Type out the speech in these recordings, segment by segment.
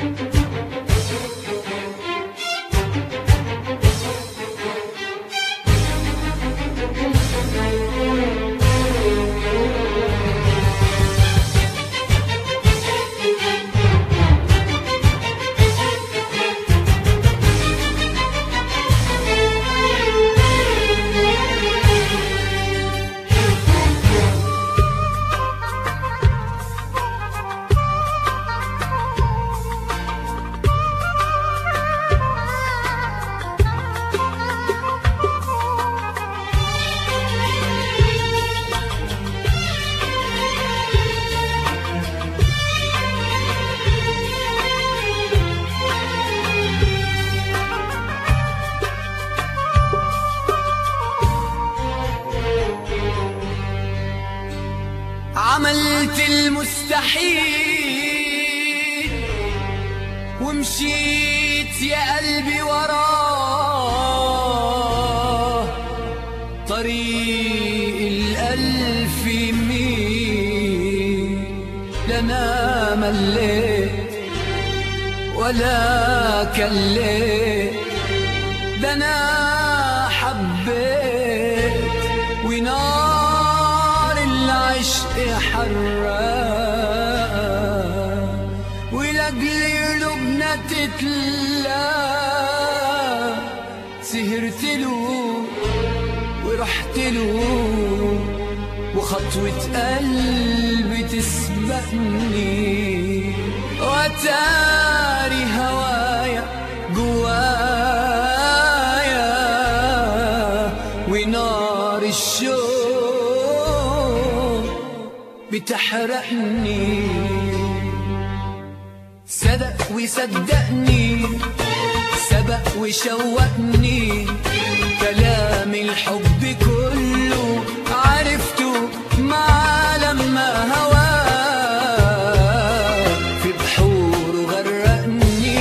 عملت المستحيل ومشيت يا قلبي وراه طريق الألف ميل لنا مليت ولا كليت ده أنا حبيت ونار العشق حراق ولأجل قلوبنا تتلا سهرت له ورحت له وخطوة قلبي تسبقني وتاري هوايا جوايا ونار الشوق بتحرقني صدق وصدقني سبق وشوقني كلام الحب كله عرفته مع لما هواه في بحور غرقني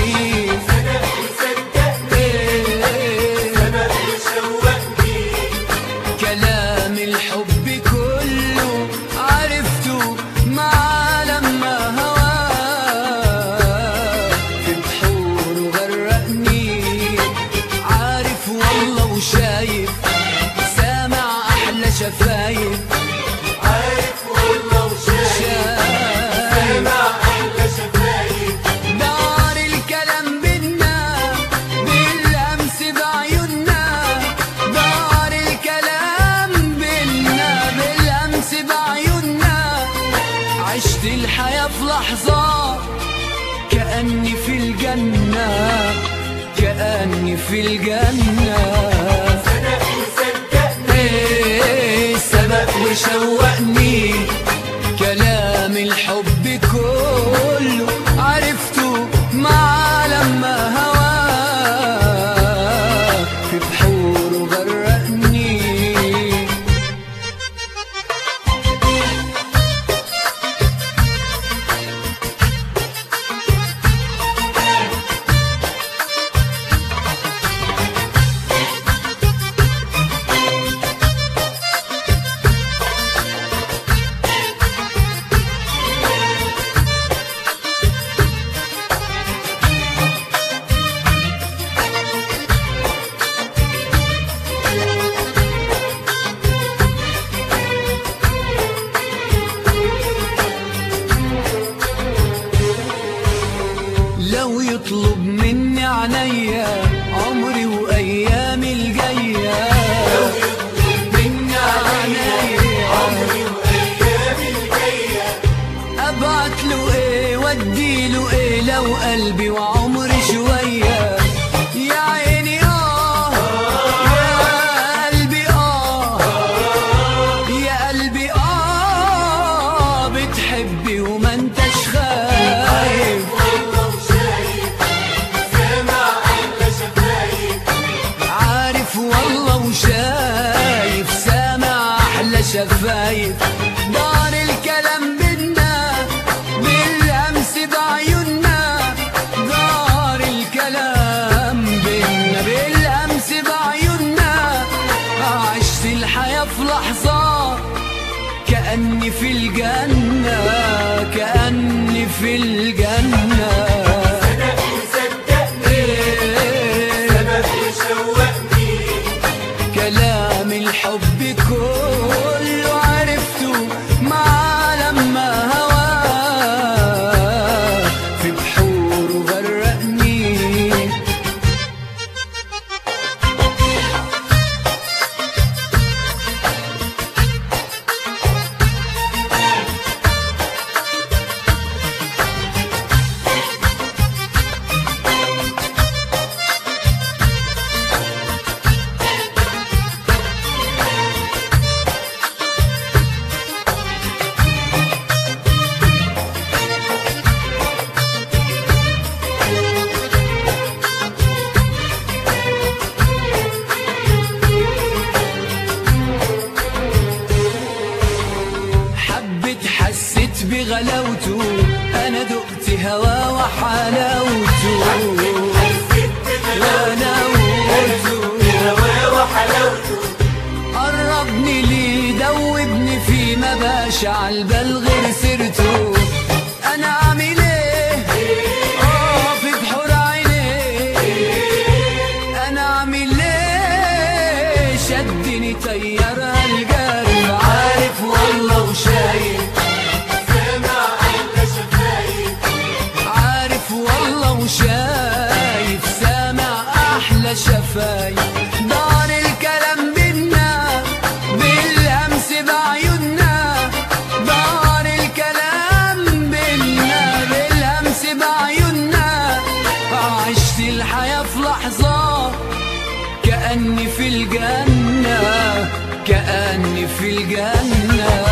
كلام الحب كله عرفته مع لما هواه في بحور غرقني عارف والله وشايف سامع احلى شفايف عارف والله وشايف شايف سامع أحلى شفايف دار الكلام بينا بالامس بعيوننا دار الكلام بينا بالامس بعيوننا عشت الحياة في لحظة كأني في الجنة كأني في الجنة صدق وصدقني إيه سبق وشوقني كلام الحب كله عرفته مع لما هواه في بحور غرقني لو يطلب مني عينيا عمري وايامي الجايه لو يطلب مني عينيا عمري وأيامي الجاية ابعت له ايه وادي له ايه لو قلبي وعمري شويه يا عيني اه يا قلبي اه يا قلبي اه بتحبي وما انتش خايف والله وشايف سامع أحلى شفايف عارف والله وشايف سامع احلى شفايف دار الكلام بينا بالامس بعيوننا دار الكلام وحلاوته حسيت غناوته بهواه وحلاوته قربني ليه دوبني فيه ما باش عالبال غير سيرته انا عامل ايه اه في بحور عينيه انا عامل ايه شدني طيارة القلب عارف والله وشايف سامع أحلى شفايف عارف والله وشايف سامع احلى شفايف دار الكلام بينا بالهمس بعيوننا دار الكلام بينا بالهمس بعيوننا عشت الحياة في لحظة كأني في الجنة كأني في الجنة